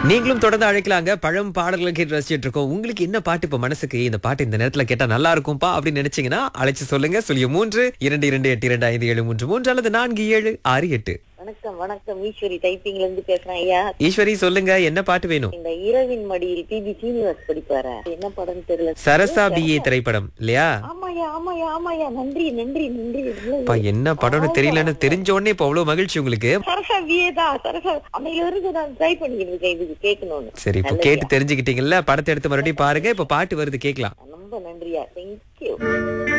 நீங்களும் தொடர்ந்து அழைக்கலாங்க பழம் பாடல்களை கேட்டு ரசிச்சிட்டு இருக்கோம் உங்களுக்கு என்ன பாட்டு இப்ப மனசுக்கு இந்த பாட்டு இந்த நேரத்துல கேட்டா நல்லா இருக்கும்பா அப்படின்னு நினைச்சீங்கன்னா அழைச்சு சொல்லுங்க சொல்லிய மூன்று இரண்டு இரண்டு எட்டு இரண்டு ஐந்து ஏழு மூன்று மூன்று அல்லது நான்கு ஏழு ஆறு எட்டு வணக்கம் வணக்கம் ஈஸ்வரி டைப்பிங்ல இருந்து பேசுறேன் ஐயா ஈஸ்வரி சொல்லுங்க என்ன பாட்டு வேணும் இந்த இரவின் மடியில் பிபி சீனிவாஸ் படிப்பாரு என்ன படம் தெரியல சரசா பிஏ திரைப்படம் இல்லையா ஆமாயா ஆமாயா ஆமாயா நன்றி நன்றி நன்றி அப்பா என்ன படம்னு தெரியலன்னு தெரிஞ்ச உடனே இப்ப அவ்வளவு மகிழ்ச்சி உங்களுக்கு சரசா வியே தான் சரசா அன்னையில இருந்து நான் ட்ரை பண்ணிக்கிட்டு இருக்கேன் இதுக்கு கேட்கணும்னு சரி இப்ப கேட்டு தெரிஞ்சுக்கிட்டீங்கல்ல படத்தை எடுத்து மறுபடியும் பாருங்க இப்ப பாட்டு வருது கேட்கலாம் ரொம்ப நன்றியா தேங்க்யூ